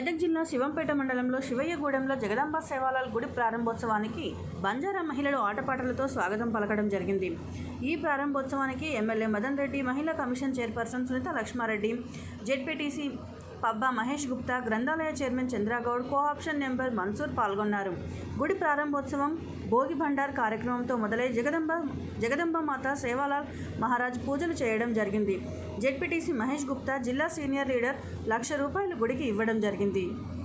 మెదక్ జిల్లా శివంపేట మండలంలో శివయ్యగూడెంలో జగదాంబ సేవాలాల్ గుడి ప్రారంభోత్సవానికి బంజారా మహిళలు ఆటపాటలతో స్వాగతం పలకడం జరిగింది ఈ ప్రారంభోత్సవానికి ఎమ్మెల్యే మదన్ రెడ్డి మహిళా commission chairperson Sunitha Laxma Reddy ZPTC Pabba Mahesh Gupta గ్రంథాలయ chairman Chandra Goud co-option member Mansoor పాల్గొన్నారు గుడి ప్రారంభోత్సవం భోగి భండార్ కార్యక్రమంతో మొదలై జగదంబ జగదంబ మాత సేవాలాల్ మహారాజ్ పూజలు చేయడం జరిగింది జెడ్పీటీసీ మహేష్ గుప్తా జిల్లా సీనియర్ లీడర్ లక్ష రూపాయలు గుడికి ఇవ్వడం జరిగింది